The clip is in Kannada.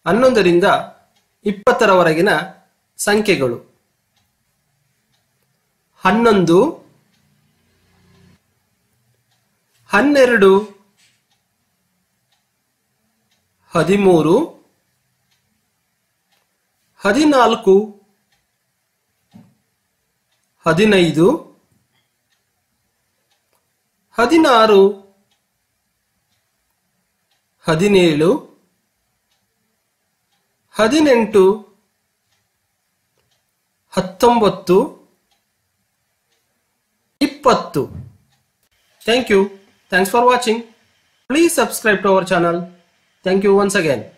ಹನ್ನೊಂದರಿಂದ ಇಪ್ಪತ್ತರವರೆಗಿನ ಸಂಖ್ಯೆಗಳು ಹನ್ನೊಂದು ಹನ್ನೆರಡು ಹದಿಮೂರು ಹದಿನಾಲ್ಕು ಹದಿನೈದು ಹದಿನಾರು ಹದಿನೇಳು ಹದಿನೆಂಟು ಹತ್ತೊಂಬತ್ತು ಇಪ್ಪತ್ತು thank you thanks for watching please subscribe to our channel thank you once again